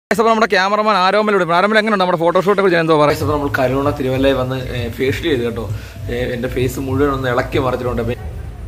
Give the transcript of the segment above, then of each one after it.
അപ്പോൾ നമ്മുടെ ക്യാമറമാൻ ആരോമലോട് ആരോമൽ എങ്ങനെയുണ്ട് നമ്മുടെ ഫോട്ടോഷൂട്ടൊക്കെ കുറിച്ച് എന്തോ പറയാം അപ്പോൾ നമ്മൾ കരുണ തിരുവല്ലയിൽ വന്ന് ഫേഷ്യൽ ചെയ്ത് കേട്ടോ ഏ, എൻ്റെ ഫേസ് മുഴുവൻ ഒന്ന് ഇളക്കി മറിച്ചിട്ടുണ്ട് അപ്പോൾ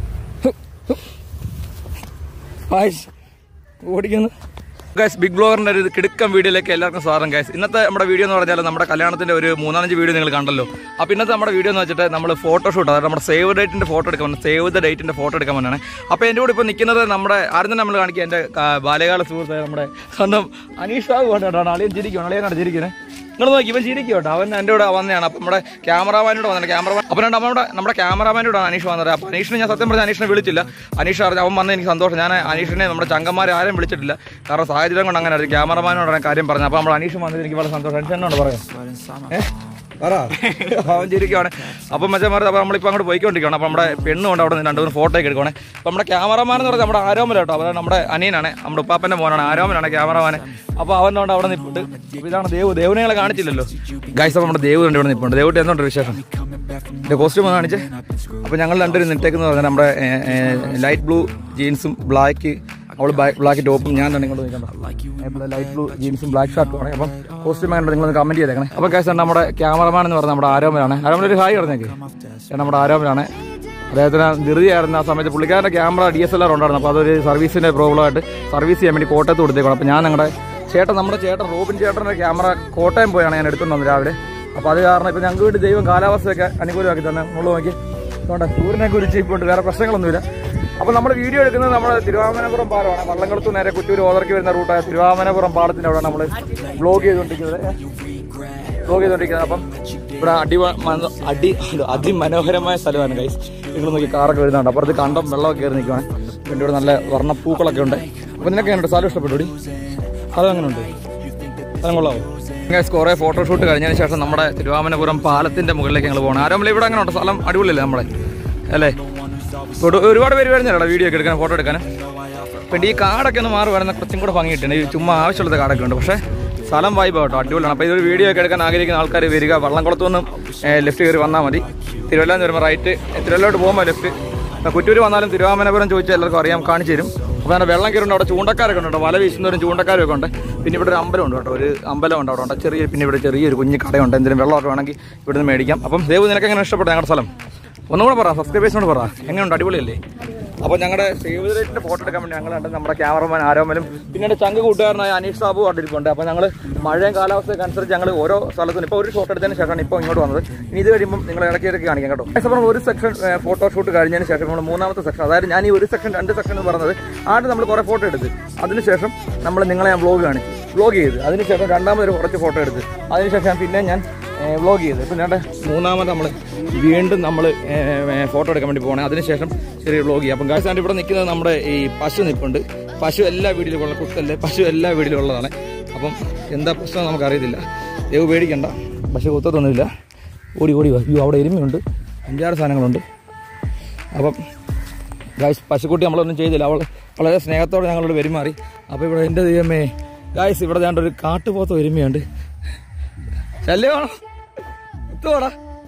ഓടിക്കുന്നു ഗൈസ് ബിഗ് ബ്ലോഗറിന്റെ ഒരു കിടുക്കം വീഡിയോയിലേക്ക് എല്ലാവർക്കും സ്വാഗതം ഗൈസ് ഇന്നത്തെ നമ്മുടെ വീഡിയോ എന്ന് പറഞ്ഞാൽ നമ്മുടെ കല്യാണത്തിന്റെ ഒരു മൂന്നാലഞ്ച് വീഡിയോ നിങ്ങൾ കണ്ടല്ലോ അപ്പോൾ ഇന്നത്തെ നമ്മുടെ വീഡിയോ എന്ന് വെച്ചിട്ട് നമ്മൾ ഫോട്ടോഷൂട്ട് അതായത് നമ്മുടെ സേവ് ഡേറ്റിന്റെ ഫോട്ടോ എടുക്കാൻ സേവ് ദ ഡേറ്റിന്റെ ഫോട്ടോ എടുക്കാൻ വേണ്ടിയാണ് അപ്പോൾ എൻ്റെ കൂടെ ഇപ്പോൾ നിൽക്കുന്നത് നമ്മുടെ ആരും തന്നെ നമ്മൾ കാണിക്കുക എൻ്റെ ക- ബാല്യകാല സുഹൃത്തായ നമ്മുടെ സ്വന്തം അനീഷ് ബാബു കൊണ്ടാണ് അളിയൻ ചിരിക്കണം അളിയനാണ് ചിരിക്കുന്നത് നിങ്ങൾ നോക്കി ഇവൻ ചിരിക്കും കേട്ടോ അവൻ എൻ്റെ കൂടെ വന്നതാണ് അപ്പം നമ്മുടെ ക്യാമറാമാനോട് വന്നിട്ട് ക്യാമറമാൻ അപ്പം രണ്ട് നമ്മുടെ നമ്മുടെ ക്യാമറാമാനോടാണ് അനീഷ് വന്നത് അപ്പം അനീഷിനെ ഞാൻ സത്യം പറഞ്ഞ അനീഷിനെ വിളിച്ചില്ല അനീഷ് അറിഞ്ഞ അവൻ വന്ന് എനിക്ക് സന്തോഷം ഞാൻ അനീഷിനെ നമ്മുടെ ചങ്കന്മാരെ ആരും വിളിച്ചിട്ടില്ല കാരണം സാഹചര്യം കൊണ്ട് അങ്ങനെ ആയിരുന്നു ക്യാമറമാനോടാണ് കാര്യം പറഞ്ഞത് അപ്പം നമ്മുടെ അനീഷ് വന്നത് എനിക്ക് വളരെ സന്തോഷം അനീഷ് എന്നോട് പറയാം ഏ? പറ അവൻ ചിരിക്കുവാണ് അപ്പം മച്ചന്മാർ അപ്പോൾ നമ്മളിപ്പോൾ അങ്ങോട്ട് പോയിക്കൊണ്ടിരിക്കുകയാണ് അപ്പം നമ്മുടെ പെണ്ണുകൊണ്ട് അവിടെ നിന്ന് രണ്ട് മൂന്ന് ഫോട്ടോ ഒക്കെ എടുക്കുവാണ് അപ്പം നമ്മുടെ ക്യാമറമാൻ എന്ന് പറഞ്ഞാൽ നമ്മുടെ ആരോമല കേട്ടോ അവൻ നമ്മുടെ അനിയനാണ് നമ്മുടെ ഉപ്പാപ്പൻ്റെ മോനാണ് ആരോമലാണ് ക്യാമറമാൻ അപ്പോൾ അവനോണ്ട് അവിടെ നിൽപ്പുണ്ട് അപ്പോൾ ഇതാണ് ദേവ് ദേവനെ കാണിച്ചില്ലല്ലോ ഗൈസ് അപ്പോൾ നമ്മുടെ ദേവ് ഉണ്ട് ഇവിടെ നിൽപ്പുണ്ട് ദേവുട്ടി എന്തുണ്ട് വിശേഷം എൻ്റെ കോസ്റ്റ്യൂം ഒന്ന് കാണിച്ച് അപ്പോൾ ഞങ്ങൾ രണ്ടുപേരും നിട്ടേക്കെന്ന് പറഞ്ഞാൽ നമ്മുടെ ലൈറ്റ് ബ്ലൂ ജീൻസും ബ്ലാക്ക് അവൾ ബ്ലാക്ക് ടോപ്പും ഞാൻ തന്നെ ഇങ്ങോട്ട് നിൽക്കണ്ട ലൈറ്റ് ബ്ലൂ ജീൻസും ബ്ലാക്ക് ഷർട്ടുമാണ് അപ്പം കോസ്റ്റ്യൂം കണ്ട് നിങ്ങളൊന്ന് കമൻറ്റ് ചെയ്തേക്കണേ അപ്പോൾ കേസ് നമ്മുടെ ക്യാമറമാൻ എന്ന് പറഞ്ഞാൽ നമ്മുടെ ആരോമലാണ് ആരോമൽ ഒരു ഹായ് പറഞ്ഞേക്ക് ഞാൻ നമ്മുടെ ആരോമലാണ് അദ്ദേഹത്തിന് ധൃതിയായിരുന്നു ആ സമയത്ത് പുള്ളിക്കാരൻ്റെ camera D S L R ഉണ്ടായിരുന്നു അപ്പോൾ അതൊരു സർവീസിൻ്റെ പ്രോബ്ലമായിട്ട് സർവീസ് ചെയ്യാൻ വേണ്ടി കോട്ടയത്ത് കൊടുത്തേക്കണം അപ്പോൾ ഞാൻ ഞങ്ങളുടെ ചേട്ടൻ നമ്മുടെ ചേട്ടൻ റോബിൻ ചേട്ടൻ്റെ ക്യാമറ കോട്ടയം പോയാണ് ഞാൻ എടുത്തുകൊണ്ട് വന്നത് രാവിലെ അപ്പോൾ അത് കാരണം ഇപ്പോൾ ഞങ്ങൾക്ക് വേണ്ടി ദൈവം കാലാവസ്ഥയൊക്കെ അനുകൂലമാക്കി തന്നെ മുള്ളു നോക്കി അതുകൊണ്ട് സൂര്യനെ കുറിച്ച് ഇപ്പോൾ വേറെ പ്രശ്നങ്ങളൊന്നുമില്ല അപ്പോൾ നമ്മൾ വീഡിയോ എടുക്കുന്നത് നമ്മുടെ തിരുവാമനപുരം പാലമാണ് വള്ളംകുളത്ത് നേരെ കുറ്റൂർ ഓതറയ്ക്ക് വരുന്ന റൂട്ടായ തിരുവാമനപുരം പാലത്തിൻ്റെ അവിടെ നമ്മൾ വ്ലോഗ് ചെയ്തുകൊണ്ടിരിക്കുന്നത് വ്ലോഗ് ചെയ്തുകൊണ്ടിരിക്കുന്നത് അപ്പം ഇവിടെ അടി അടി അല്ല, അതിമനോഹരമായ സ്ഥലമാണ് ഗൈസ് നിങ്ങൾ നോക്കി കാറൊക്കെ വരുന്നുണ്ട് അപ്പുറത്ത് കണ്ടം വെള്ളമൊക്കെ കയറി നിൽക്കുവാണ് പിന്നെ ഇവിടെ നല്ല വർണ്ണപ്പൂക്കളൊക്കെ ഉണ്ട് അപ്പോൾ നിനക്ക് എങ്ങനെയുണ്ട് സ്ഥലം ഇഷ്ടപ്പെട്ടു സ്ഥലം എങ്ങനെയുണ്ട് സ്ഥലം കൊള്ളാവോ ഗൈസ് കുറേ ഫോട്ടോഷൂട്ട് കഴിഞ്ഞതിന് ശേഷം നമ്മുടെ തിരുവാമനപുരം പാലത്തിൻ്റെ മുകളിലേക്ക് ഞങ്ങൾ പോകണം ആരോമല ഇവിടെ അങ്ങനെ ഉണ്ട് സ്ഥലം അടിപൊളിയല്ലേ നമ്മളെ അല്ലേ ഒരു- ഒരുപാട് പേര് വരുന്നില്ലടാ വീഡിയോ ഒക്കെ എടുക്കാൻ ഫോട്ടോ എടുക്കാനും പിന്നെ ഈ കാടൊക്കെ ഒന്ന് മാറി വരുന്ന കുറച്ചും കൂടെ ഭംഗിയിട്ടുണ്ട് ഈ ചുമ്മാ ആവശ്യമുള്ള കാടൊക്കെ ഉണ്ട് പക്ഷേ സ്ഥലം വൈബ് കേട്ടോ അടിപൊളിയാണ് അപ്പോൾ ഇതൊരു വീഡിയോ ഒക്കെ എടുക്കാൻ ആഗ്രഹിക്കുന്ന ആൾക്കാർ വരിക വള്ളംകുളത്തു നിന്നും ലെഫ്റ്റ് കയറി വന്നാൽ മതി തിരുവല്ല എന്ന് വരുമ്പോൾ റൈറ്റ് തിരുവല്ലോട്ട് പോകുമ്പോൾ ലെഫ്റ്റ് കുറ്റൂർ വന്നാലും തിരുവാമനപുരം ചോദിച്ചാൽ എല്ലാവർക്കും അറിയാം കാണിച്ചു തരും അപ്പോൾ അങ്ങനെ വെള്ളം കയറുണ്ട് അവിടെ ചൂണ്ടക്കാരൊക്കെ ഉണ്ട് കേട്ടോ. വല വീശുന്നവരും ചൂണ്ടക്കാരൊക്കെ ഉണ്ട് പിന്നെ ഇവിടെ ഒരു അമ്പലം ഉണ്ട് കേട്ടോ ഒരു അമ്പലം ഉണ്ട് അവിടെ ഉണ്ട് ചെറിയ പിന്നെ ഇവിടെ ചെറിയൊരു കുഞ്ഞു കടയുണ്ട് എന്തെങ്കിലും വെള്ളമൊക്കെ വേണമെങ്കിൽ ഇവിടുന്ന് മേടിക്കാം അപ്പം ദേവ് നിനക്ക് എങ്ങനെ ഇഷ്ടപ്പെട്ടു ഞങ്ങളുടെ സ്ഥലം ഒന്നുകൂടെ പറ സബ്സ്ക്രൈബേഴ്സിനോട് പറ എങ്ങനെയുണ്ട് അടിപൊളിയല്ലേ അപ്പോൾ ഞങ്ങളുടെ സേവ് ഫോട്ടോ എടുക്കാൻ വേണ്ടി ഞങ്ങളുണ്ട് നമ്മുടെ ക്യാമറമാൻ ആരോമലും പിന്നെ എൻ്റെ ചങ്ക് കൂട്ടുകാരനായ അനീഷ് സാബു കണ്ടിരിപ്പുണ്ട് അപ്പോൾ ഞങ്ങൾ മഴയും കാലാവസ്ഥയൊക്കെ അനുസരിച്ച് ഞങ്ങൾ ഓരോ സ്ഥലത്തും ഇപ്പോൾ ഒരു ഷോട്ട് എടുത്തതിന് ശേഷമാണ് ഇപ്പോൾ ഇങ്ങോട്ട് വന്നത് ഇനി ഇത് കഴിയുമ്പോൾ നിങ്ങൾ ഇടയ്ക്ക് ഇടയ്ക്ക് കാണിക്കാം കേട്ടോ അപ്പോൾ നമ്മൾ ഒരു സെക്ഷൻ ഫോട്ടോഷൂട്ട് കഴിഞ്ഞതിന് ശേഷം നമ്മൾ മൂന്നാമത്തെ സെക്ഷൻ അതായത് ഞാൻ ഈ ഒരു സെക്ഷൻ രണ്ട് സെക്ഷൻ എന്ന് പറഞ്ഞത് ആദ്യം നമ്മൾ കുറേ ഫോട്ടോ എടുത്ത് അതിനുശേഷം നമ്മൾ നിങ്ങളെ ഞാൻ വ്ലോഗ് കാണിച്ചു വ്ലോഗ് ചെയ്ത് അതിനുശേഷം രണ്ടാമതൊരു കുറച്ച് ഫോട്ടോ എടുത്ത് അതിനുശേഷം പിന്നെ ഞാൻ വ്ലോഗ് ചെയ്ത് ഇപ്പം ഞാൻ മൂന്നാമത് നമ്മൾ വീണ്ടും നമ്മൾ ഫോട്ടോ എടുക്കാൻ വേണ്ടി പോകണം അതിനുശേഷം ചെറിയ വ്ലോഗ് ചെയ്യും അപ്പം ഗായ്സാണ്ട് ഇവിടെ നിൽക്കുന്നത് നമ്മുടെ ഈ പശു നിൽപ്പുണ്ട് പശു എല്ലാ വീട്ടിലും ഉള്ള കുത്തല്ലേ പശു എല്ലാ വീട്ടിലും ഉള്ളതാണ് അപ്പം എന്താ പ്രശ്നം നമുക്കറിയത്തില്ല ദൈവം പേടിക്കണ്ട പശു കുത്തത്തൊന്നുമില്ല ഓടി ഓടി വാ അയ്യോ അവിടെ എരുമയുണ്ട് അഞ്ചാറ് സാധനങ്ങളുണ്ട് അപ്പം ഗായ്സ് പശുക്കുട്ടി നമ്മളൊന്നും ചെയ്തില്ല അവൾ വളരെ സ്നേഹത്തോടെ ഞങ്ങളോട് പെരുമാറി അപ്പോൾ ഇവിടെ എൻ്റെ ദൈവമേ ഗായ്സ് ഇവിടെ ഞാൻ ഒരു കാട്ടുപോത്ത ഒരുമയുണ്ട് ശല്യമാണോ എത്തുവാടാ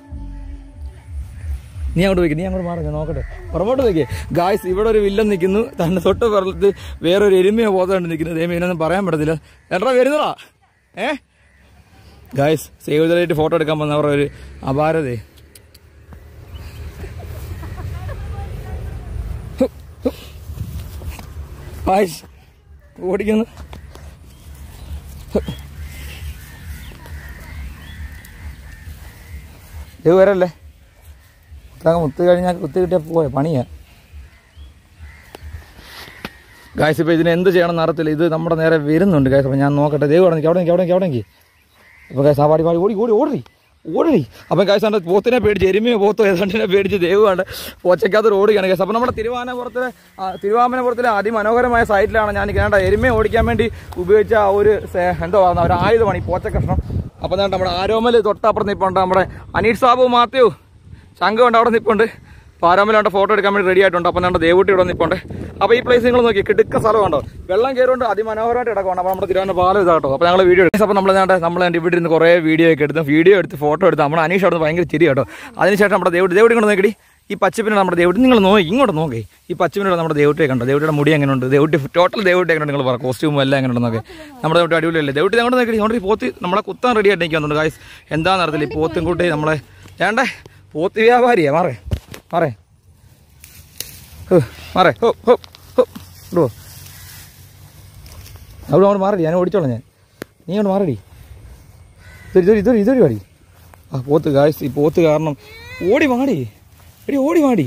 നീ അങ്ങോട്ട് വയ്ക്ക് നീ അങ്ങോട്ട് മാറി ഞാൻ നോക്കട്ടെ പുറമോട്ട് വയ്ക്കേ ഗായ്സ് ഇവിടെ ഒരു വില്ലൻ നിൽക്കുന്നു തന്നെ തൊട്ട് പുറത്ത് വേറൊരു എരുമയോ പോത്തുണ്ട് നിൽക്കുന്നത് ദൈവം ഇതിനൊന്നും പറയാൻ പറ്റത്തില്ല എടാ വരുന്നതാ ഏ ഗായ്സ് സേവ് ഫോട്ടോ എടുക്കാൻ വന്നവർ ഒരു അപാരതേ ഗായ്സ് ഓടിക്കുന്നു ഇത് വരല്ലേ ഇത്ര മുത്ത് കഴിഞ്ഞാൽ കുത്തി കിട്ടിയാൽ പോയ പണിയാ ഗായ്സ് ഇപ്പോൾ ഇതിന് എന്ത് ചെയ്യണം എന്നറിയത്തില്ല ഇത് നമ്മുടെ നേരെ വരുന്നുണ്ട് ഗായ്സ് അപ്പോൾ ഞാൻ നോക്കട്ടെ ദൈവം അവിടെ നിൽക്കി അവിടെ നിൽക്കി അവിടെ നിൽക്കി അവിടെ നിൽക്കി അപ്പോൾ ഗായ്സ് ആ പാടി പാടി ഓടി ഓടി ഓടി ഓടി അപ്പം ഗായ്സ് എൻ്റെ പോത്തിനെ പേടിച്ച് എരുമയോ പോത്തോ ഏതാണ്ടിനെ പേടിച്ച് ദൈവമാണ് പോച്ചയ്ക്കകത്ത് ഓടുകയാണ് ഗായ്സ് അപ്പോൾ നമ്മുടെ തിരുവാനപുരത്തിലെ ആ, തിരുവാമനപുരത്തിലെ അതിമനോഹരമായ സൈറ്റിലാണ് ഞാൻ നിൽക്കുന്നത് കേട്ടോ എരുമയെ ഓടിക്കാൻ വേണ്ടി ഉപയോഗിച്ച ആ ഒരു സേ- എന്തോ പറയുന്ന ഒരു ആയുധമാണ് ഈ പോച്ചക്കഷ്ണം അപ്പോൾ ഞാൻ നമ്മുടെ ആരോമൽ തൊട്ടപ്പുറം നിൽപ്പുണ്ട് നമ്മുടെ അനീഷ് സാബു മാത്യു ശംഖ് ഉണ്ട് അവിടെ നിൽപ്പുണ്ട് പാരാമലാണ്ട് ഫോട്ടോ എടുക്കാൻ വേണ്ടി റെഡി ആയിട്ടുണ്ട് അപ്പം നമ്മുടെ ദേവൂട്ടി ഇവിടെ നിൽപ്പുണ്ട് അപ്പോൾ ഈ പ്ലേസ് നിങ്ങൾ നോക്കി കിടുക്ക സ്ഥലമുണ്ടോ വെള്ളം കയറുകൊണ്ട് അതിമനോഹരമായിട്ട് കിടക്കുവാണ് അപ്പോൾ നമ്മുടെ തിരുവനന്തപുരം പാലം ഇതാട്ടോ അപ്പോൾ ഞങ്ങൾ വീഡിയോ എടുക്കും അപ്പോൾ നമ്മൾ ഞാൻ നമ്മൾ ഇവിടെ ഇരുന്ന് കുറേ വീഡിയോ ഒക്കെ എടുത്ത് വീഡിയോ എടുത്ത് ഫോട്ടോ എടുത്ത് നമ്മുടെ അനീഷ് അവിടെ നിന്ന് ഭയങ്കര ചിരി കേട്ടോ അതിനുശേഷം നമ്മുടെ ദേവൂട്ടി ദേവൂട്ടി കൊണ്ട് നോക്കി ഈ പച്ചപ്പിനെ നമ്മുടെ ദേവുട്ടി നിങ്ങൾ നോക്കി ഇങ്ങോട്ട് നോക്കി ഈ പച്ചപ്പിനെ നമ്മുടെ ദേവുട്ടിയെ കണ്ടോ ദേവുട്ടിയുടെ മുടി എങ്ങനെയുണ്ട് ദേവുട്ടി ടോട്ടൽ ദേവുട്ടി എങ്ങനെയുണ്ട് നിങ്ങൾ പറ കോസ്റ്റ്യൂമും എല്ലാം എങ്ങനെയുണ്ടെന്നൊക്കെ നമ്മുടെ ദേവുട്ടി അടിപൊളിയല്ലേ ദേവുട്ടി അങ്ങോട്ട് നോക്കി ഇങ്ങോട്ട് ഈ പോത്ത് നമ്മളെ കുത്താൻ റെഡി ആയിട്ട് നിൽക്കുന്നുണ്ട് ഗായ്സ് എന്താണെന്ന് അറിയത്തില്ല ഈ പോത്തും കൂട്ടി നമ്മളെ വേണ്ടേ പോത്ത് വ്യാപാരിയാ മാറേ മാറേ ഹ്, മാറേ ഹോ ഹോ ഹോ ഇടുവോ അവിടെ അങ്ങോട്ട് മാറടി ഞാൻ ഓടിച്ചോളാം ഞാൻ നീ അങ്ങോട്ട് മാറടി ഇതൊരു ഇതൊരു ഇതൊരു ഇതൊരു പാടി ആ പോത്ത് ഗായ്സ് ഈ പോത്ത് കാരണം ഓടി മാടി എടി ഓടി മാടി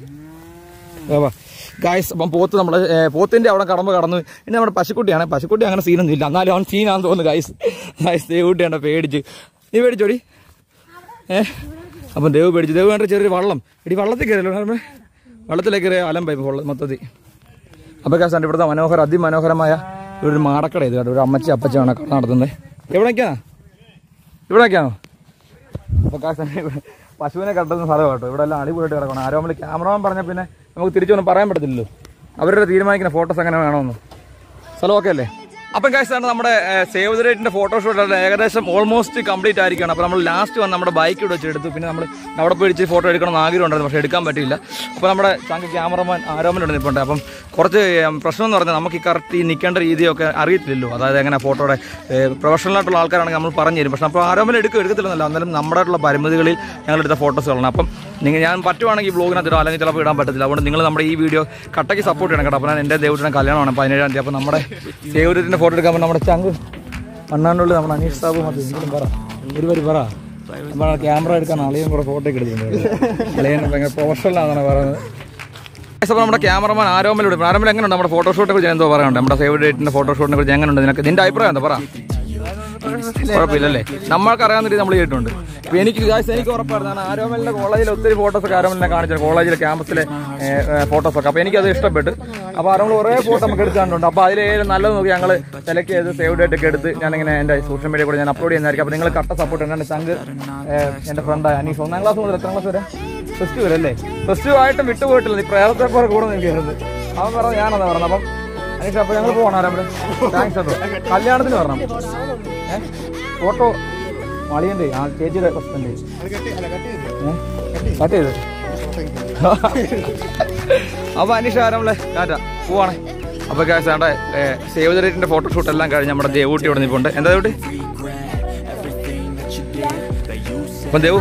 വാ, വാ ഗായ്സ് അപ്പം പോത്ത് നമ്മുടെ ഏ, പോത്തിന്റെ അവിടെ കടമ്പ് കടന്നു ഇനി നമ്മുടെ പശുക്കുട്ടിയാണ് പശുക്കുട്ടി അങ്ങനെ സീനൊന്നും ഇല്ല എന്നാലും അവൻ സീനാന്ന് തോന്നുന്നു ഗായ്സ് ഗായ്സ് ദേവുട്ടിയാണ് പേടിച്ച് നീ പേടിച്ചോടി ഏ അപ്പം ദേവ് പേടിച്ചു ദേവ് വേണ്ട ചെറിയൊരു വള്ളം എടി വള്ളത്തിൽ കയറിയല്ലോ വള്ളത്തിലേക്ക് കയറിയ അലമ്പായി ഇപ്പോൾ മൊത്തത്തിൽ അപ്പോൾ കാശ് ഇവിടുത്തെ മനോഹര അതിമനോഹരമായ ഒരു മാടക്കട ഇത് കേട്ടോ ഒരു അമ്മച്ചി അപ്പച്ചാണ് കട നടത്തുന്നത് എവിടേക്കാണ് ഇവിടേക്കാണോ അപ്പോൾ കാശ് പശുവിനെ കണ്ടെത്തുന്ന സ്ഥലം കേട്ടോ ഇവിടെ എല്ലാം അടിപൊളിയായിട്ട് കിടക്കണം ആരോമിൽ ക്യാമറമാൻ പറഞ്ഞാൽ പിന്നെ നമുക്ക് തിരിച്ചൊന്നും പറയാൻ പറ്റത്തില്ലല്ലോ അവരുടെ തീരുമാനിക്കുന്ന ഫോട്ടോസ് എങ്ങനെ വേണമെന്ന് സ്ഥലം ഓക്കെ അല്ലേ അപ്പം കാശാണ് നമ്മുടെ സേവ് ദ ഡേറ്റിന്റെ ഫോട്ടോഷൂട്ട് ഏകദേശം ഓൾമോസ്റ്റ് കംപ്ലീറ്റ് ആയിരിക്കണം അപ്പോൾ നമ്മൾ ലാസ്റ്റ് വന്ന് നമ്മുടെ ബൈക്ക് ഇവിടെ വെച്ച് എടുത്തു പിന്നെ നമ്മൾ അവിടെ പോയി ഇച്ചിരി ഫോട്ടോ എടുക്കണം എന്ന് ആഗ്രഹം ഉണ്ടായിരുന്നു പക്ഷേ എടുക്കാൻ പറ്റിയില്ല അപ്പോൾ നമ്മുടെ ചങ്ക ക്യാമറമാൻ ആരോമനുണ്ട് നിൽപ്പുണ്ട് അപ്പം കുറച്ച് ഏം, പ്രശ്നം എന്ന് പറഞ്ഞാൽ നമുക്ക് ഈ കറക്റ്റ് ഈ നിൽക്കേണ്ട രീതിയൊക്കെ അറിയത്തില്ലല്ലോ അതായത് എങ്ങനെ ഫോട്ടോയുടെ പ്രൊഫഷണൽ ആയിട്ടുള്ള ആൾക്കാരാണെങ്കിൽ നമ്മൾ പറഞ്ഞു തരും പക്ഷേ അപ്പോൾ ആരോമൻ എടുക്കും എടുക്കത്തില്ലെന്നല്ല എന്നാലും നമ്മുടെ ആയിട്ടുള്ള പരിമിതികളിൽ ഞങ്ങൾ എടുത്ത ഫോട്ടോസ് കളണം അപ്പം നിങ്ങൾ ഞാൻ പറ്റുവാണെങ്കിൽ ഈ വ്ളോഗിനകത്ത് ഇടാം അല്ലെങ്കിൽ ചിലപ്പോൾ ഇടാൻ പറ്റത്തില്ല അതുകൊണ്ട് നിങ്ങൾ നമ്മുടെ ഈ വീഡിയോ കട്ടയ്ക്ക് സപ്പോർട്ട് ചെയ്യണം കേട്ടോ അപ്പോൾ ഞാൻ എൻ്റെ ദേവരുടെ കല്യാണമാണ് പതിനേഴാം തീയതി അപ്പോൾ നമ്മുടെ ദേവരത്തിൻ്റെ ഫോട്ടോ എടുക്കാൻ നമ്മുടെ ചങ്ക് മണ്ണാണ്ടുള്ളിൽ നമ്മുടെ അനീഷ് സാബു മതി എന്തെങ്കിലും പറ ഒരു വരി പറ നമ്മൾ ക്യാമറ എടുക്കാൻ അളിയും കൂടെ ഫോട്ടോ ഒക്കെ എടുത്തിട്ടുണ്ട് അളിയൻ ഭയങ്കര പ്രൊഫഷണൽ ആണെന്നാണ് പറയുന്നത് അപ്പോൾ നമ്മുടെ ക്യാമറമാൻ ആരോമലോട് ആരോമൽ എങ്ങനെയുണ്ട് നമ്മുടെ ഫോട്ടോഷൂട്ടെ കുറിച്ച് എന്തോ പറയാനുണ്ട് നമ്മുടെ സേവ് ഡേറ്റിന്റെ ഫോട്ടോഷൂട്ടിനെ കുറിച്ച് എങ്ങനെയുണ്ട് നിനക്ക് നിന്റെ അഭിപ്രായം എന്താ പറ കുഴപ്പമില്ലല്ലേ നമ്മൾക്ക് അറിയാവുന്ന രീതി നമ്മൾ ചെയ്തിട്ടുണ്ട് ഇപ്പൊ എനിക്ക് guys, എനിക്ക് ഉറപ്പായിരുന്നു ഞാൻ ആരോമലിന്റെ കോളേജിൽ ഒത്തിരി ഫോട്ടോസ് ഒക്കെ ആരോമലിനെ കാണിച്ചു കോളേജിലെ ക്യാമ്പസിലെ ഫോട്ടോസ് ഒക്കെ അപ്പൊ എനിക്കത് ഇഷ്ടപ്പെട്ടു അപ്പൊ ആരോമൽ കുറേ ഫോട്ടോ നമുക്ക് എടുത്ത് കണ്ടിട്ടുണ്ട് അപ്പൊ അതിലേലും നല്ലത് നോക്കി ഞങ്ങൾ സെലക്ട് ചെയ്ത് സേവ് ഡേറ്റ് ഒക്കെ എടുത്ത് ഞാനിങ്ങനെ എന്റെ സോഷ്യൽ മീഡിയ കൂടെ ഞാൻ അപ്ലോഡ് ചെയ്യുന്നതായിരിക്കും അപ്പൊ നിങ്ങൾ കട്ട സപ്പോർട്ട് ഉണ്ട് ചങ്ക് ഏഹ്, എന്റെ ഫ്രണ്ടായ അനീസ് ഒന്നാം ക്ലാസ് മുതൽ എത്രാം ക്ലാസ് വരെ പ്ലസ് ടു വരെ അല്ലേ പ്ലസ് ടു ആയിട്ടും വിട്ടുപോയിട്ടില്ല നീ പ്രേരത്തെ പോലെ കൂടെ നിൽക്കരുത് അവൻ പറഞ്ഞു ഞാനതാ പറഞ്ഞത് അപ്പം അനീഷ് അപ്പൊ ഞങ്ങൾ പോകണം ആരാമല് താങ്ക്സ് കേട്ടോ കല്യാണത്തിന് വരണം ഏഹ് ഫോട്ടോ മളിയൻ്റെ ആ ചേച്ചിയുടെ ഹസ്ബൻഡ് കട്ട് ചെയ്ത് അപ്പൊ അനീഷ് ആരാമല്ലേ ടാറ്റ പോവാണേ അപ്പൊ ചേട്ടാ സേവ് ദ ഡേറ്റിന്റെ ഫോട്ടോഷൂട്ട് എല്ലാം കഴിഞ്ഞ് നമ്മുടെ ദേവൂട്ടി ഇവിടെ നിൽപ്പുണ്ട് എന്താ ദേവൂട്ടി അപ്പൊ ദേവു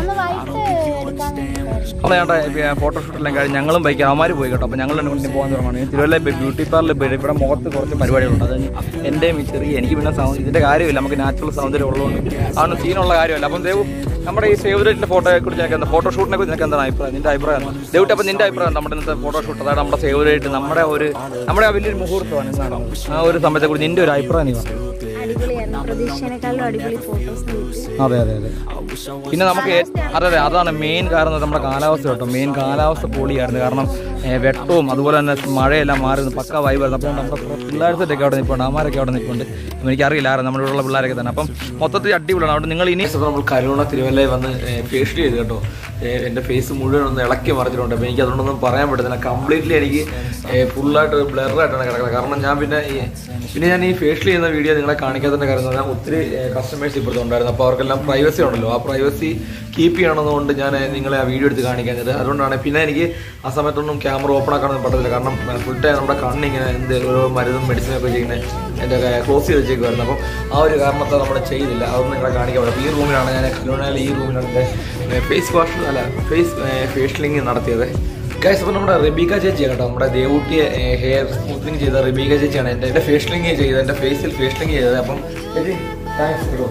അപ്പോൾ ചേട്ടാ ഫോട്ടോഷൂട്ട് എല്ലാം കഴിഞ്ഞ് ഞങ്ങളും ബൈക്ക് അവന്മാർ പോയി കേട്ടോ അപ്പോൾ ഞങ്ങൾ കൊണ്ട് പോകാൻ തുടങ്ങുകയാണ് തിരുവല്ല ബ്യൂട്ടി പാർലറിൽ പോയി ഇവിടെ മുഖത്ത് കുറച്ച് പരിപാടികളുണ്ട് അത് എൻ്റെയും ഈ ചെറിയ എനിക്ക് പിന്നെ സൗണ്ട് ഇതിൻ്റെ കാര്യമില്ല നമുക്ക് നാച്ചുറൽ സൗന്ദര്യം ഉള്ളതുകൊണ്ട് അതൊന്നും സീനുള്ള കാര്യമല്ല അപ്പം ദേവു നമ്മുടെ ഈ സേവ് ഡേറ്റിൻ്റെ ഫോട്ടോയെ കുറിച്ച് നിനക്ക് എന്താ ഫോട്ടോഷൂട്ടിനെ കുറിച്ച് നിനക്ക് എന്താണ് അഭിപ്രായം നിന്റെ അഭിപ്രായം ദേവിട്ട് അപ്പം നിന്റെ അഭിപ്രായം നമ്മുടെ ഇന്നത്തെ ഫോട്ടോഷൂട്ട് അതായത് നമ്മുടെ സേവ് ഡേറ്റ് നമ്മുടെ ഒരു നമ്മുടെ ആ വലിയൊരു മുഹൂർത്തമാണ് എന്താണ് ആ ഒരു സമയത്തെക്കുറിച്ച് നിന്റെ ഒരു അഭിപ്രായം നീ പറ അടിപൊളിയായിരുന്നു പ്രതീക്ഷേനേക്കാളും അടിപൊളി ഫോട്ടോസ് കിട്ടി അതെ അതെ അതെ പിന്നെ നമുക്ക് ഏ- അതെ അതെ അതാണ് മെയിൻ കാരണം നമ്മുടെ കാലാവസ്ഥ കേട്ടോ മെയിൻ കാലാവസ്ഥ പൊളിയായിരുന്നു കാരണം ഏ, വെട്ടവും അതുപോലെ തന്നെ മഴയെല്ലാം മാറി നിന്ന് പക്ക വൈബായിരുന്നു അപ്പോൾ നമ്മുടെ പിള്ളേർസൊക്കെ അവിടെ നിൽപ്പുണ്ട് അമ്മമാരൊക്കെ അവിടെ നിൽപ്പുണ്ട് അപ്പം എനിക്കറിയില്ല ആരും നമ്മുടെ ഇവിടെയുള്ള പിള്ളേരൊക്കെ തന്നെ അപ്പം മൊത്തത്തിൽ അടിപൊളിയാണ് അവിടെ നിങ്ങൾ ഇനി അപ്പോൾ നമ്മൾ കരുണ തിരുവല്ലയിൽ വന്ന് ഫേഷ്യൽ ചെയ്ത് കേട്ടോ ഏഹ് എൻ്റെ ഫേസ് മുഴുവൻ ഒന്ന് ഇളക്കി മറിച്ചിട്ടുണ്ട് അപ്പോൾ എനിക്ക് അതുകൊണ്ടൊന്നും പറയാൻ പറ്റത്തില്ല കംപ്ലീറ്റ്ലി എനിക്ക് ഫുള്ളായിട്ട് ബ്ലറായിട്ടാണ് കിടക്കുന്നത് കാരണം ഞാൻ പിന്നെ ഈ- പിന്നെ ഞാൻ ഈ ഫേഷ്യൽ ചെയ്യുന്ന വീഡിയോ നിങ്ങളെ കാണിക്കാത്തതിൻ്റെ കാര്യം എന്ന് പറഞ്ഞാൽ ഒത്തിരി കസ്റ്റമേഴ്സ് ഇപ്പോഴത്തെ ഉണ്ടായിരുന്നു അപ്പോൾ അവർക്കെല്ലാം പ്രൈവസി ഉണ്ടല്ലോ ആ പ്രൈവസി കീപ്പ് ചെയ്യണമെന്നുകൊണ്ട് ഞാൻ നിങ്ങളെ ആ വീഡിയോ എടുത്ത് കാണിക്കാഞ്ഞത് അതുകൊണ്ടാണ് പിന്നെ എനിക്ക് ആ സമയത്തൊന്നും ക്യാമറ ഓപ്പൺ ആക്കാനൊന്നും പറ്റത്തില്ല കാരണം ഫുൾ ടൈം നമ്മുടെ കണ്ണിങ്ങനെ എന്ത് ഓരോ മരുന്നും മെഡിസിനൊക്കെ ചെയ്യുന്നത് എൻ്റെ ക്ലോസ് ചെയ്ത് വെച്ചേക്കുമായിരുന്നു അപ്പം ആ ഒരു കാരണത്താൽ നമ്മൾ ചെയ്തില്ല അതൊന്നും നിങ്ങളെ കാണിക്കാൻ പറ്റും ഈ റൂമിലാണ് ഞാൻ കലോണയിൽ ഈ റൂമിലാണ് എൻ്റെ ഫേസ് വാഷ് അല്ല ഫേസ് ഫേഷ്യലിംഗ് നടത്തിയത് ഗൈസ് അപ്പോൾ നമ്മുടെ റബീക ചേച്ചിയാണ് കേട്ടോ നമ്മുടെ ദേവൂട്ടിയെ ഹെയർ സ്മൂത്തിങ് ചെയ്ത റബീക ചേച്ചിയാണ് എൻ്റെ എൻ്റെ ഫേഷ്യലിംഗ് ചെയ്തത് എൻ്റെ ഫേസിൽ ഫേഷ്യലിംഗ് ചെയ്തത് അപ്പം ചേച്ചി താങ്ക്സ് കേട്ടോ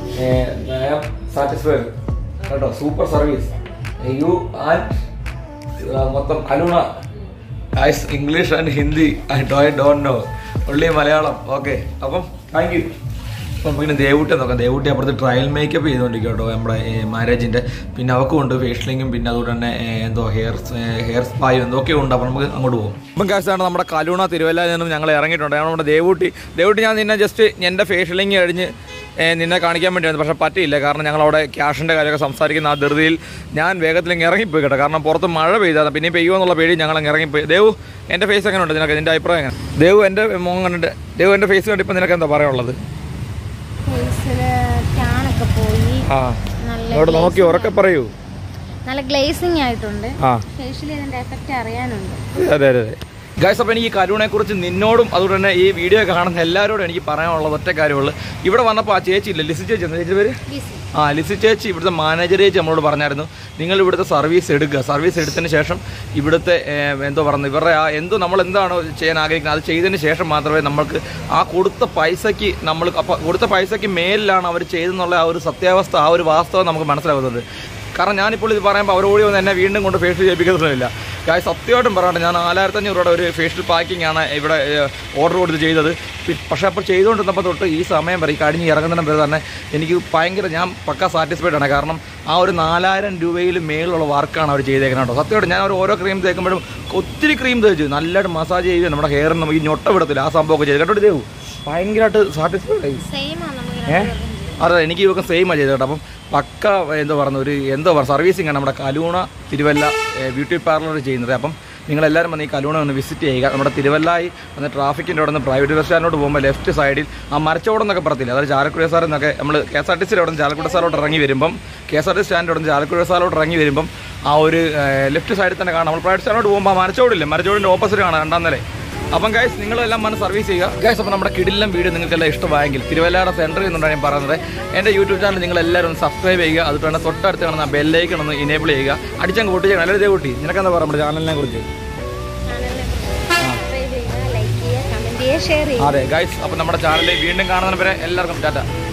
ഐ ആം സാറ്റിസ്ഫൈഡ് കേട്ടോ സൂപ്പർ സർവീസ് യു ആൻഡ് മൊത്തം അലുണ ഐസ് English and Hindi I do I don't know only Malayalam okay അപ്പം താങ്ക് യു അപ്പം പിന്നെ ദേവൂട്ടി നോക്കാം ദേവൂട്ടി അപ്പുറത്ത് ട്രയൽ മേക്കപ്പ് ചെയ്തുകൊണ്ടിരിക്കും കേട്ടോ നമ്മുടെ മാരേജിൻ്റെ പിന്നെ അവക്കും ഉണ്ട് ഫേഷ്യലിങ്ങും പിന്നെ അതുകൊണ്ട് തന്നെ ഏ, എന്തോ ഹെയർ ഹെയർ സ്പായും എന്തൊക്കെയോ ഉണ്ട് അപ്പം നമുക്ക് അങ്ങോട്ട് പോകും ഇപ്പം കാശാണ് നമ്മുടെ കലൂണ തിരുവല്ലയിൽ നിന്നും ഞങ്ങൾ ഇറങ്ങിയിട്ടുണ്ട് ഞങ്ങൾ നമ്മുടെ ദേവൂട്ടി ദേവൂട്ടി ഞാൻ നിന്നെ ജസ്റ്റ് എൻ്റെ ഫേഷ്യലിങ് കഴിഞ്ഞ് ഏ, നിന്നെ കാണിക്കാൻ വേണ്ടിയായിരുന്നു പക്ഷേ പറ്റിയില്ല കാരണം ഞങ്ങൾ അവിടെ ക്യാഷിൻ്റെ കാര്യമൊക്കെ സംസാരിക്കുന്ന ആ ധൃതിയിൽ ഞാൻ വേഗത്തിൽ ഇങ്ങ് ഇറങ്ങിപ്പോയി കേട്ടോ കാരണം പുറത്ത് മഴ പെയ്താൽ പിന്നെ പെയ്യുമെന്നുള്ള പേടി ഞങ്ങൾ അങ്ങ് ഇറങ്ങിപ്പോയി ദേവു എൻ്റെ ഫേസ് എങ്ങനെ ഉണ്ട് നിനക്ക് നിൻ്റെ അഭിപ്രായം എങ്ങനെ ദേവു എൻ്റെ മോൻ കണ്ടിട്ട് ദേവു എൻ്റെ ഫേസ് കണ്ടിപ്പോൾ നിനക്ക് എന്താ പറയാനുള്ളത് ഫേസില് ടാനൊക്കെ പോയി ആ നല്ല അവിടെ നോക്കി ഉറക്കെ പറയൂ നല്ല ഗ്ലേസിങ് ആയിട്ടുണ്ട് ആ ഫേഷ്യൽ ഇതിന്റെ എഫക്റ്റ് അറിയാനുണ്ട് അതെ അതെ അതെ ഗൈസ് അപ്പോൾ എനിക്ക് ഈ കരുണയെക്കുറിച്ച് നിന്നോടും അതുകൊണ്ട് തന്നെ ഈ വീഡിയോ കാണുന്ന എല്ലാവരോടും എനിക്ക് പറയാനുള്ളത് ഒറ്റ കാര്യമുള്ളൂ ഇവിടെ വന്നപ്പോൾ ആ ചേച്ചി ഇല്ല ലിസി ചേച്ചി എന്താ ചേച്ചി പേര് ആ ലിസി ചേച്ചി ഇവിടുത്തെ മാനേജർ ചേച്ചി നമ്മളോട് പറഞ്ഞായിരുന്നു നിങ്ങൾ ഇവിടുത്തെ സർവീസ് എടുക്കുക സർവീസ് എടുത്തതിന് ശേഷം ഇവിടുത്തെ ഏഹ്, എന്തോ പറഞ്ഞു ഇവരുടെ ആ എന്തോ നമ്മൾ എന്താണോ ചെയ്യാൻ ആഗ്രഹിക്കുന്നത് അത് ചെയ്തതിന് ശേഷം മാത്രമേ നമ്മൾക്ക് ആ കൊടുത്ത പൈസയ്ക്ക് നമ്മൾ അപ്പോൾ കൊടുത്ത പൈസയ്ക്ക് മേലിലാണ് അവർ ചെയ്തെന്നുള്ള ആ ഒരു സത്യാവസ്ഥ ആ ഒരു വാസ്തവം നമുക്ക് മനസ്സിലാകുന്നത് കാരണം ഞാനിപ്പോൾ ഇത് പറയുമ്പോൾ അവർ ഓടി വന്ന് എന്നെ വീണ്ടും കൊണ്ട് ഫേഷ്യൽ ചെയ്യിപ്പിക്കുന്നില്ല കാര്യം സത്യമായിട്ടും പറയട്ടെ ഞാൻ നാലായിരത്തഞ്ഞൂറ് രൂപയുടെ ഒരു ഫേഷ്യൽ പാക്കിംഗ് ആണ് ഇവിടെ ഓർഡർ കൊടുത്ത് ചെയ്തത് പി- പക്ഷേ അപ്പോൾ ചെയ്തുകൊണ്ടിരുന്നപ്പോൾ തൊട്ട് ഈ സമയം വരെ ഈ കഴിഞ്ഞ് ഇറങ്ങുന്നതിന് വരെ തന്നെ എനിക്ക് ഭയങ്കര ഞാൻ പക്ക സാറ്റിസ്ഫൈഡ് ആണ് കാരണം ആ ഒരു നാലായിരം രൂപയിൽ മേലുള്ള വർക്കാണ് അവർ ചെയ്തേക്കുന്നത് കേട്ടോ സത്യമായിട്ട് ഞാൻ അവർ ഓരോ ക്രീം തേക്കുമ്പോഴും ഒത്തിരി ക്രീം തേച്ചു നല്ലതായിട്ട് മസാജ് ചെയ്യുക നമ്മുടെ ഹെയറിന് നമുക്ക് ഈ ഞൊട്ട വിടത്തില്ല ആ സംഭവമൊക്കെ ചെയ്ത് കേട്ടോ ദേവു ഭയങ്കരമായിട്ട് സാറ്റിസ്ഫൈഡ് ആയി സെയിം ആണ് നമുക്ക് ഏ അതെ എനിക്ക് ഇവർക്ക് സെയിം ചെയ്തത് കേട്ടോ അപ്പം പക്ക എന്തോ പറഞ്ഞു ഒരു എന്തോ പറയുക സർവീസിങ് ആണ് നമ്മുടെ കലൂണ തിരുവല്ല ബ്യൂട്ടി പാർലർ ചെയ്യുന്നത് അപ്പം നിങ്ങളെല്ലാവരും വന്ന് ഈ കലൂണ ഒന്ന് വിസിറ്റ് ചെയ്യുക നമ്മുടെ തിരുവല്ലായി വന്ന് ട്രാഫിക്കിൻ്റെ അവിടെ നിന്ന് പ്രൈവറ്റ് ബസ് സ്റ്റാൻഡിലോട്ട് പോകുമ്പോൾ ലെഫ്റ്റ് സൈഡിൽ ആ മരച്ചോടം എന്നൊക്കെ പറയത്തില്ല അതായത് ചാലക്കുഴ സാർ എന്നൊക്കെ നമ്മൾ കെ എസ് ആർ ടി സിയുടെ അവിടെ നിന്ന് ചാലക്കുഴ സാറോട്ട് ഇറങ്ങി വരുമ്പം കെ എസ് ആർ ടി സ്റ്റാൻഡിൻ്റെ അവിടെ നിന്ന് ചാലക്കുഴ സാറോട്ട് ഇറങ്ങി വരുമ്പം ആ ഒരു ലെഫ്റ്റ് സൈഡിൽ തന്നെ കാണാം നമ്മൾ പ്രൈവറ്റ് സ്റ്റാൻഡിലോട്ട് പോകുമ്പോൾ ആ മരച്ചോടില്ലേ മരച്ചോടിൻ്റെ ഓപ്പോസിറ്റ് കാണാം രണ്ടാം നില അപ്പം ഗൈസ് നിങ്ങളെല്ലാം വന്ന് സർവീസ് ചെയ്യുക ഗൈസ് അപ്പം നമ്മുടെ കിടിലം വീഡിയോ നിങ്ങൾക്കെല്ലാം ഇഷ്ടമായെങ്കിൽ തിരുവല്ലാടെ സെൻറ്ററിൽ നിന്നുണ്ടാണ് ഞാൻ പറയുന്നത് എൻ്റെ യൂട്യൂബ് ചാനൽ നിങ്ങൾ എല്ലാവരും ഒന്ന് സബ്സ്ക്രൈബ് ചെയ്യുക അതുകൊണ്ട് തന്നെ തൊട്ടടുത്ത് കാണുന്ന ബെല്ലൈക്കൺ ഒന്ന് ഇനേബിൾ ചെയ്യുക അടിച്ചങ്ങ് കൂട്ടി ചെയ്യണം അല്ലേ കൂട്ടി നിനക്കെന്താ പറയാം നമ്മുടെ ചാനലിനെ കുറിച്ച് ചാനലിനെ സബ്സ്ക്രൈബ് ചെയ്യുക ലൈക്ക് ചെയ്യുക കമന്റ് ചെയ്യുക ഷെയർ ചെയ്യുക അതെ ഗൈസ് അപ്പം നമ്മുടെ ചാനലിൽ വീണ്ടും കാണുന്നതിന് വരെ എല്ലാവർക്കും ടാറ്റ